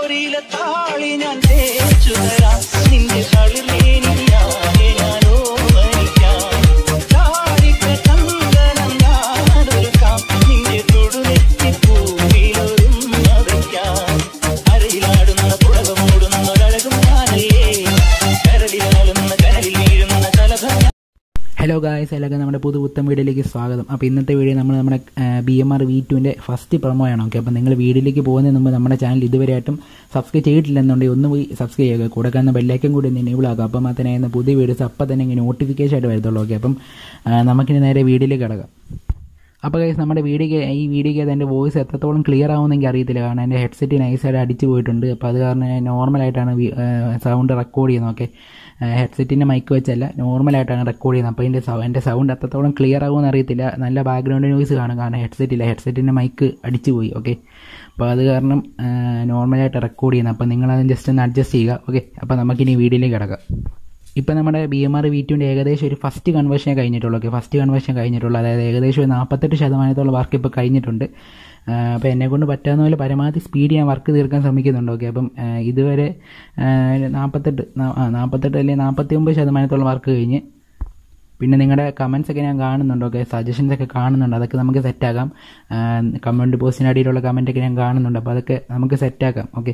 പോരിലെ താളി ഞാൻ തേച്ചു തരാം നിന്റെ കളിലേനിയാകെ ഞാൻ ഓമനിക്കാം ചാരിക്ക ചന്ദനം ഞാനൊരുക്കാം നിന്റെ തൊടുനെറ്റി പൂവിലൊരുങ്ങ വയ്ക്കാം അരയിലാടുന്ന പുളക മൂടുന്ന ഒരഴകും ഞാനല്ലേ കരളിലാളുന്ന കനലിൽ വീഴുന്ന കലഭ ഹലോ ഗായ്സ് എല്ലാവർക്കും നമ്മുടെ പുതു പുത്തൻ വീഡിയോയിലേക്ക് സ്വാഗതം അപ്പോൾ ഇന്നത്തെ വീഡിയോ നമ്മൾ നമ്മുടെ ബി എം ആർ വി ടുവിൻ്റെ ഫസ്റ്റ് പ്രൊമോ ആണ് ഓക്കെ അപ്പോൾ നിങ്ങൾ വീഡിയോയിലേക്ക് പോകുന്നതിന് മുമ്പ് നമ്മുടെ ചാനൽ ഇതുവരെയായിട്ടും സബ്സ്ക്രൈബ് ചെയ്തിട്ടില്ലെന്നുണ്ടെങ്കിൽ ഒന്ന് പോയി സബ്സ്ക്രൈബ് ചെയ്യുക കൂടെ കാണുന്ന ബെല്ലൈക്കൻ കൂടി ഒന്ന് enable ആക്കുക അപ്പോൾ മാത്രമേ ഇന്ന് പുതിയ വീഡിയോസ് അപ്പം തന്നെ ഇങ്ങനെ നോട്ടിഫിക്കേഷൻ ആയിട്ട് വരത്തുള്ളൂ ഓക്കെ അപ്പം ആ, നമുക്കിനി നേരെ വീഡിയോയിലേക്ക് കിടക്കാം അപ്പോൾ ഗൈസ് നമ്മുടെ വീഡിയോക്ക് ഈ വീഡിയോക്ക് അതിൻ്റെ വോയിസ് എത്രത്തോളം ക്ലിയർ ആവുമെന്ന് എനിക്ക് അറിയത്തില്ല കാരണം എൻ്റെ ഹെഡ്സെറ്റ് നൈസായിട്ട് അടിച്ചു പോയിട്ടുണ്ട് അപ്പോൾ അത് കാരണം ഞാൻ നോർമലായിട്ടാണ് സൗണ്ട് റെക്കോർഡ് ചെയ്യുന്നത് ഓക്കെ ഹെഡ്സെറ്റിൻ്റെ മൈക്ക് വെച്ചല്ല നോർമലായിട്ടാണ് റെക്കോർഡ് ചെയ്യുന്നത് അപ്പോൾ എൻ്റെ സൗ എൻ്റെ സൗണ്ട് എത്രത്തോളം ക്ലിയർ ആവുമെന്ന് അറിയത്തില്ല നല്ല ബാക്ക്ഗ്രൗണ്ട് നോയ്സ് കാണും കാരണം ഹെഡ്സെറ്റ് ഇല്ല ഹെഡ്സെറ്റിൻ്റെ മൈക്ക് അടിച്ചു പോയി ഓക്കെ അപ്പോൾ അത് കാരണം നോർമലായിട്ട് റെക്കോർഡ് ചെയ്യുന്നത് അപ്പോൾ നിങ്ങളത് ജസ്റ്റ് ഒന്ന് അഡ്ജസ്റ്റ് ചെയ്യുക ഓക്കെ അപ്പോൾ നമുക്കിനി വീഡിയോയിലേക്ക് കിടക്കാം ഇപ്പം നമ്മുടെ ബി എം ആർ വി ടുവിൻ്റെ ഏകദേശം ഒരു ഫസ്റ്റ് കൺവേർഷൻ കഴിഞ്ഞിട്ടുള്ളൂ ഓക്കെ ഫസ്റ്റ് കൺവേർഷൻ കഴിഞ്ഞിട്ടുള്ളൂ അതായത് ഏകദേശം ഒരു നാൽപ്പത്തെട്ട് ശതമാനത്തോളം വർക്ക് ഇപ്പോൾ കഴിഞ്ഞിട്ടുണ്ട് അപ്പോൾ എന്നെ കൊണ്ട് പറ്റാവുന്ന പോലെ പരമാവധി സ്പീഡ് ഞാൻ വർക്ക് തീർക്കാൻ ശ്രമിക്കുന്നുണ്ട് ഓക്കെ അപ്പം ആ, ഇതുവരെ ആ, നാൽപ്പത്തെട്ട് നാ- ആ, നാൽപ്പത്തെട്ട് അല്ലെങ്കിൽ നാൽപ്പത്തി ഒമ്പത് ശതമാനത്തോളം വർക്ക് കഴിഞ്ഞ് പിന്നെ നിങ്ങളുടെ കമൻസ് ഒക്കെ ഞാൻ കാണുന്നുണ്ട് ഓക്കെ സജഷൻസ് ഒക്കെ കാണുന്നുണ്ട് അതൊക്കെ നമുക്ക് സെറ്റാക്കാം കമൻറ്റ് പോസ്റ്റിന് അടിയിലുള്ള കമൻ്റ് ഒക്കെ ഞാൻ കാണുന്നുണ്ട് അപ്പോൾ അതൊക്കെ നമുക്ക് സെറ്റാക്കാം ഓക്കെ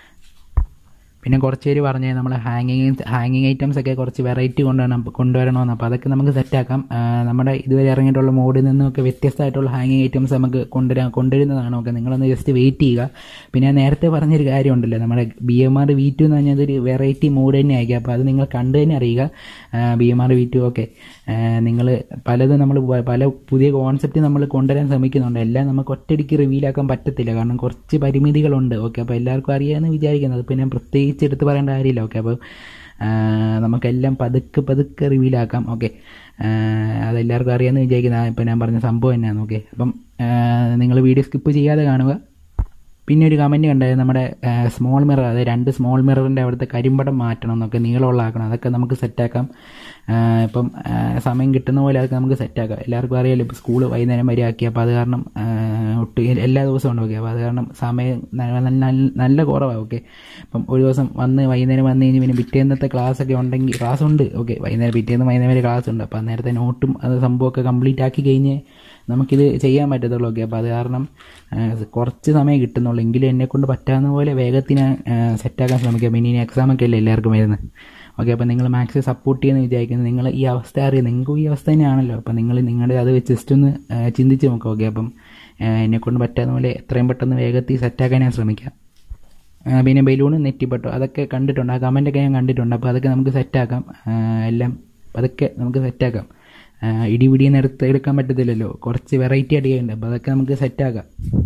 പിന്നെ കുറച്ച് പേര് പറഞ്ഞേ നമ്മൾ ഹാങ്ങിങ് ഹാങ്ങിങ് ഐറ്റംസ് ഒക്കെ കുറച്ച് വെറൈറ്റി കൊണ്ടുവരണം കൊണ്ടുവരണമെന്ന് അപ്പോൾ അതൊക്കെ നമുക്ക് സെറ്റാക്കാം ആ, നമ്മുടെ ഇതുവരെ ഇറങ്ങിയിട്ടുള്ള മോഡിൽ നിന്നൊക്കെ വ്യത്യസ്തമായിട്ടുള്ള ഹാങ്ങിങ് ഐറ്റംസ് നമുക്ക് കൊണ്ടുവരാൻ കൊണ്ടുവരുന്നതാണ് ഓക്കെ നിങ്ങളൊന്ന് ജസ്റ്റ് വെയിറ്റ് ചെയ്യുക പിന്നെ ഞാൻ നേരത്തെ പറഞ്ഞൊരു കാര്യമുണ്ടല്ലോ നമ്മുടെ B M R V two എന്ന് പറഞ്ഞാൽ അതൊരു വെറൈറ്റി മോഡ് തന്നെ ആയിരിക്കും അപ്പോൾ അത് നിങ്ങൾ കണ്ടു തന്നെ അറിയുക B M R V two ഒക്കെ നിങ്ങൾ പലതും നമ്മൾ പല പുതിയ കോൺസെപ്റ്റ് നമ്മൾ കൊണ്ടുവരാൻ ശ്രമിക്കുന്നുണ്ട് എല്ലാം നമുക്ക് ഒറ്റയടിക്ക് റിവീലാക്കാൻ പറ്റത്തില്ല കാരണം കുറച്ച് പരിമിതികളുണ്ട് ഓക്കെ അപ്പോൾ എല്ലാവർക്കും അറിയാമെന്ന് വിചാരിക്കുന്നത് പിന്നെ പ്രത്യേകിച്ച് എടുത്ത് പറയേണ്ട കാര്യമില്ല ഓക്കെ അപ്പോൾ നമുക്കെല്ലാം പതുക്കെ പതുക്കെ റിവീലാക്കാം ഓക്കെ അതെല്ലാവർക്കും അറിയാമെന്ന് വിചാരിക്കുന്ന ഇപ്പം ഞാൻ പറഞ്ഞ സംഭവം തന്നെയാണ് ഓക്കെ അപ്പം നിങ്ങൾ വീഡിയോ സ്കിപ്പ് ചെയ്യാതെ കാണുക പിന്നെ ഒരു കമൻറ്റ് കണ്ടായത് നമ്മുടെ സ്മോൾ മിറർ അതായത് രണ്ട് സ്മോൾ മിററിൻ്റെ അവിടുത്തെ കരിമ്പടം മാറ്റണം എന്നൊക്കെ നീളമുള്ളതാക്കണം അതൊക്കെ നമുക്ക് സെറ്റാക്കാം ഇപ്പം ആ, സമയം കിട്ടുന്ന പോലെ അതൊക്കെ നമുക്ക് സെറ്റാക്കാം എല്ലാവർക്കും അറിയാലോ ഇപ്പോൾ സ്കൂൾ വൈകുന്നേരം വരെ ആക്കി അപ്പോൾ അത് കാരണം ആ, ഒട്ടും എല്ലാ ദിവസവും ഉണ്ട് ഓക്കെ അപ്പോൾ അത് കാരണം സമയം ന- നല്ല നല്ല കുറവാണ് ഓക്കെ അപ്പം ഒരു ദിവസം വന്ന് വൈകുന്നേരം വന്ന് കഴിഞ്ഞ് പിന്നെ പിറ്റേന്നത്തെ ക്ലാസ് ഒക്കെ ഉണ്ടെങ്കിൽ ക്ലാസ് ഉണ്ട് ഓക്കെ വൈകുന്നേരം പിറ്റേന്ന് വൈകുന്നേരം വരെ ക്ലാസ് ഉണ്ട് അപ്പോൾ നേരത്തെ നോട്ടും അത് സംഭവമൊക്കെ കംപ്ലീറ്റ് ആക്കി കഴിഞ്ഞ് നമുക്കിത് ചെയ്യാൻ പറ്റത്തുള്ളൂ ഓക്കെ അപ്പോൾ അത് കാരണം ആ, കുറച്ച് സമയം കിട്ടുന്നുള്ളൂ എങ്കിലും എന്നെക്കൊണ്ട് പറ്റാവുന്ന പോലെ വേഗത്തിൽ ഞാൻ സെറ്റാക്കാൻ ശ്രമിക്കാം പിന്നെ ഇനി എക്സാമൊക്കെ അല്ലേ എല്ലാവർക്കും വരുന്നത് ഓക്കെ അപ്പോൾ നിങ്ങൾ മാക്സ് സപ്പോർട്ട് ചെയ്യുമെന്ന് വിചാരിക്കുന്നത് നിങ്ങൾ ഈ അവസ്ഥ അറിയാം നിങ്ങൾക്കും ഈ അവസ്ഥ തന്നെയാണല്ലോ അപ്പോൾ നിങ്ങൾ നിങ്ങളുടെ അത് വെച്ച് ജസ്റ്റ് ഒന്ന് ആ, ചിന്തിച്ച് നോക്കുക ഓക്കെ അപ്പം ആ, എന്നെക്കൊണ്ട് പറ്റാവുന്ന പോലെ എത്രയും പെട്ടെന്ന് വേഗത്തിൽ സെറ്റാക്കാൻ ഞാൻ ശ്രമിക്കാം ആ, പിന്നെ ബലൂൺ നെറ്റിപ്പട്ടോ അതൊക്കെ കണ്ടിട്ടുണ്ട് ആ കമൻ്റൊക്കെ ഞാൻ കണ്ടിട്ടുണ്ട് അപ്പോൾ അതൊക്കെ നമുക്ക് സെറ്റാക്കാം ആ, എല്ലാം അതൊക്കെ നമുക്ക് സെറ്റാക്കാം ഇടി പിടിയെന്ന് എടുത്ത് എടുക്കാൻ പറ്റത്തില്ലല്ലോ കുറച്ച് വെറൈറ്റി അടിയുണ്ട് അപ്പോൾ അതൊക്കെ നമുക്ക് സെറ്റാക്കാം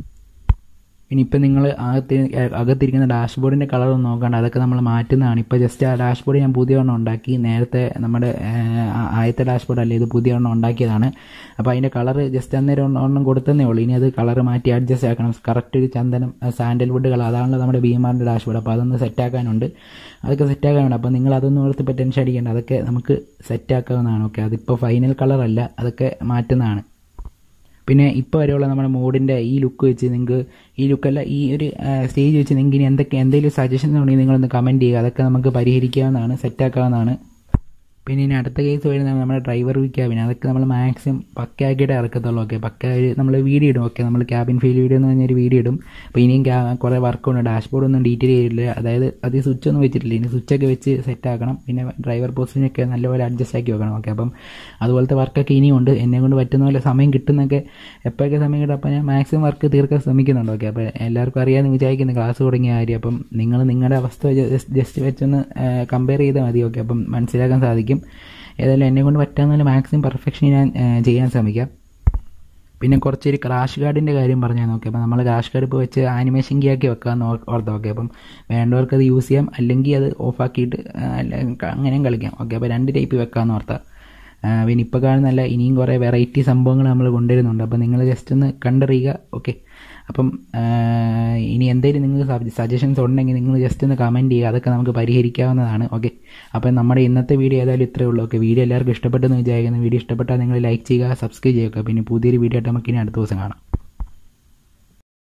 ഇനി ഇപ്പം നിങ്ങൾ അകത്ത് അകത്തിരിക്കുന്ന ഡാഷ്ബോർഡിൻ്റെ കളർ ഒന്ന് നോക്കണ്ട അതൊക്കെ നമ്മൾ മാറ്റുന്നതാണ് ഇപ്പോൾ ജസ്റ്റ് ആ ഡാഷ്ബോർഡ് ഞാൻ പുതിയ എണ്ണം ഉണ്ടാക്കി നേരത്തെ നമ്മുടെ ആ, ആദ്യത്തെ ഡാഷ്ബോർഡ് അല്ലേ ഇത് പുതിയ എണ്ണം ഉണ്ടാക്കിയതാണ് അപ്പോൾ അതിൻ്റെ കളർ ജസ്റ്റ് അന്നേരം ഒന്ന് ഒരെണ്ണം കൊടുത്തതേ ഉള്ളൂ ഇനി അത് കളർ മാറ്റി അഡ്ജസ്റ്റ് ആക്കണം കറക്റ്റ് ഒരു ചന്ദനം സാൻഡൽവുഡ് കളർ അതാണല്ലോ നമ്മുടെ ബീമാറിൻ്റെ ഡാഷ്ബോർഡ് അപ്പോൾ അതൊന്ന് സെറ്റാക്കാനുണ്ട് അതൊക്കെ സെറ്റാക്കാനുണ്ട് അപ്പോൾ നിങ്ങൾ അതൊന്നും ഓർത്ത് ഇപ്പോൾ ടെൻഷൻ അടിക്കേണ്ട അതൊക്കെ നമുക്ക് സെറ്റാക്കാവുന്നതാണ് ഓക്കെ അതിപ്പോൾ ഫൈനൽ കളറല്ല അതൊക്കെ മാറ്റുന്നതാണ് പിന്നെ ഇപ്പോൾ വരെയുള്ള നമ്മുടെ മോഡിൻ്റെ ഈ ലുക്ക് വെച്ച് നിങ്ങൾക്ക് ഈ ലുക്കല്ല ഈ ഒരു സ്റ്റേജ് വെച്ച് നിങ്ങൾക്ക് ഇനി എന്തൊക്കെ എന്തെങ്കിലും സജഷൻസ് ഉണ്ടെങ്കിൽ നിങ്ങളൊന്ന് കമൻറ്റ് ചെയ്യുക അതൊക്കെ നമുക്ക് പരിഹരിക്കാവുന്നതാണ് സെറ്റാക്കാവുന്നതാണ് പിന്നെ ഇനി അടുത്ത കേസ് വരുന്നത് നമ്മുടെ ഡ്രൈവർ ക്യാബിൻ അതൊക്കെ നമ്മൾ മാക്സിമം പക്കയാക്കിയിട്ട് ഇറക്കത്തുള്ളൂ ഓക്കെ പക്ക ഒരു നമ്മൾ വീഡിയോ ഇടും ഓക്കെ നമ്മൾ ക്യാബിൻ ഫീൽ വീഡിയോ എന്ന് പറഞ്ഞൊരു വീഡിയോ ഇടും അപ്പോൾ ഇനിയും ക്യാ കുറേ വർക്കുണ്ട് ഡാഷ്ബോർഡ് ഒന്നും ഡീറ്റെയിൽ ചെയ്തിട്ടില്ല അതായത് അത് സ്വിച്ച് ഒന്നും വെച്ചിട്ടില്ല ഇനി സ്വിച്ചൊക്കെ വെച്ച് സെറ്റ് ആക്കണം പിന്നെ ഡ്രൈവർ പോസ്റ്റിനൊക്കെ നല്ലപോലെ അഡ്ജസ്റ്റ് ആക്കി വെക്കണം ഓക്കെ അപ്പം അതുപോലത്തെ വർക്കൊക്കെ ഇനിയും ഉണ്ട് എന്നെ കൊണ്ട് പറ്റുന്ന പോലെ സമയം കിട്ടുന്നൊക്കെ എപ്പോഴൊക്കെ സമയം കിട്ടും അപ്പോൾ ഞാൻ മാക്സിമം വർക്ക് തീർക്കാൻ ശ്രമിക്കുന്നുണ്ട് ഓക്കെ അപ്പോൾ എല്ലാവർക്കും അറിയാമെന്ന് വിചാരിക്കുന്നു ക്ലാസ് തുടങ്ങിയ കാര്യം അപ്പം നിങ്ങൾ നിങ്ങളുടെ അവസ്ഥ ജസ്റ്റ് വെച്ചൊന്ന് കമ്പയർ ചെയ്താൽ മതി ഓക്കെ അപ്പം മനസ്സിലാക്കാൻ സാധിക്കും ഏതായാലും എന്നെ കൊണ്ട് പറ്റാവുന്ന പോലെ മാക്സിമം പെർഫെക്ഷൻ ഞാൻ ആ, ചെയ്യാൻ ശ്രമിക്കാം പിന്നെ കുറച്ചൊരു ക്രാഷ് കാർഡിൻ്റെ കാര്യം പറഞ്ഞാൽ നോക്കി അപ്പോൾ നമ്മൾ ക്രാഷ് കാർഡ് ഇപ്പോൾ വെച്ച് ആനിമേഷൻ കീ ആക്കി വെക്കാമെന്ന് ഓർ- ഓർത്ത് ഓക്കെ അപ്പം വേണ്ടവർക്ക് അത് യൂസ് ചെയ്യാം അല്ലെങ്കിൽ അത് ഓഫാക്കിയിട്ട് അങ്ങനെയും കളിക്കാം ഓക്കെ അപ്പോൾ രണ്ട് ടൈപ്പ് വെക്കാമെന്ന് ഓർത്താൽ പിന്നെ ഇപ്പോൾ കാണുന്നല്ല ഇനിയും കുറേ വെറൈറ്റി സംഭവങ്ങൾ നമ്മൾ കൊണ്ടുവരുന്നുണ്ട് അപ്പോൾ നിങ്ങൾ ജസ്റ്റ് ഒന്ന് കണ്ടറിയുക ഓക്കെ അപ്പം ആ, ഇനി എന്തെങ്കിലും നിങ്ങൾക്ക് സജഷൻസ് ഉണ്ടെങ്കിൽ നിങ്ങൾ ജസ്റ്റ് ഒന്ന് കമൻറ്റ് ചെയ്യുക അതൊക്കെ നമുക്ക് പരിഹരിക്കാവുന്നതാണ് ഓക്കെ അപ്പം നമ്മുടെ ഇന്നത്തെ വീഡിയോ ഏതായാലും ഇത്രയേ ഉള്ളൂ ഓക്കെ വീഡിയോ എല്ലാവർക്കും ഇഷ്ടപ്പെട്ടെന്ന് വിചാരിക്കുന്നു വീഡിയോ ഇഷ്ടപ്പെട്ടാൽ നിങ്ങൾ ലൈക്ക് ചെയ്യുക സബ്സ്ക്രൈബ് ചെയ്യുക പിന്നെ പുതിയൊരു വീഡിയോ ആയിട്ട് നമുക്ക് ഇനി അടുത്ത ദിവസം കാണാം